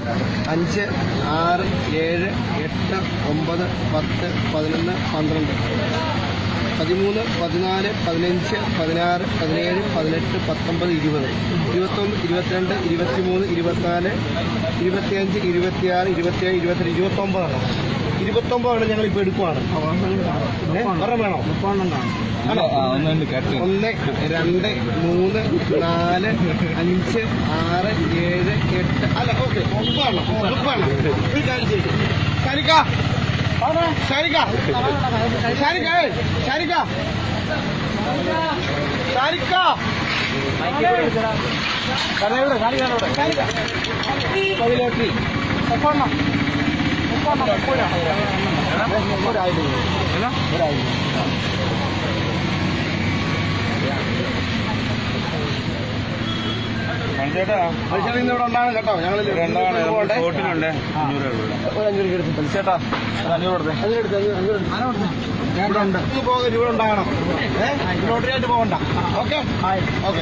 അഞ്ച് ആറ് ഏഴ് എട്ട് ഒമ്പത് പത്ത് പതിനൊന്ന് പന്ത്രണ്ട് പതിമൂന്ന് പതിനാല് പതിനഞ്ച് പതിനാറ് പതിനേഴ് പതിനെട്ട് പത്തൊമ്പത് ഇരുപത് ഇരുപത്തൊന്ന് ഇരുപത്തിരണ്ട് ഇരുപത്തിമൂന്ന് ഇരുപത്തിനാല് ഇരുപത്തിയഞ്ച് ഇരുപത്തിയാറ് ഇരുപത്തിയേഴ് ഇരുപത്തെട്ട് ഇരുപത്തൊമ്പതാണ് ഇരുപത്തൊമ്പതാണ് ഞങ്ങൾ ഇപ്പോൾ എടുക്കുവാണ് ഏ? ഒരെണ്ണം വേണോ ആണോ? ഒന്ന് രണ്ട് മൂന്ന് നാല് അഞ്ച് ആറ് ഏഴ് എട്ട് അല്ല ഓക്കെ ഒമ്പതാണ് ഒമ്പതാണ് ഒരു കാര്യം ചെയ്യും ഷാരിക്ക ഷാരിക്ക ഷാരിക്ക ഏയ്, ഷാരിക്ക ഷാരിക്ക ഷാരിക്ക പതിലോട്ടി ഒപ്പെണ്ണം ഒപ്പെണ്ണം ഒരായിരം ഒരായിരം ചേട്ടാ മനുഷ്യർ ഇന്ന് ഇവിടെ ഉണ്ടാകണം കേട്ടോ ഞങ്ങൾ രണ്ടാണ് ബോട്ടിലുണ്ട് അഞ്ഞൂറ് രൂപ ഒരു അഞ്ഞൂറ് എടുത്ത് ചേട്ടാ അഞ്ഞൂറ് കൊടുത്തേ അഞ്ഞൂറ് എടുത്ത് അഞ്ഞൂറ് ഇവിടെ ഉണ്ട് ഇത് പോകരുത് ഇവിടെ ഉണ്ടാകണം ഏഹ് ലോട്ടറിയായിട്ട് പോകണ്ട ഓക്കെ ഓക്കെ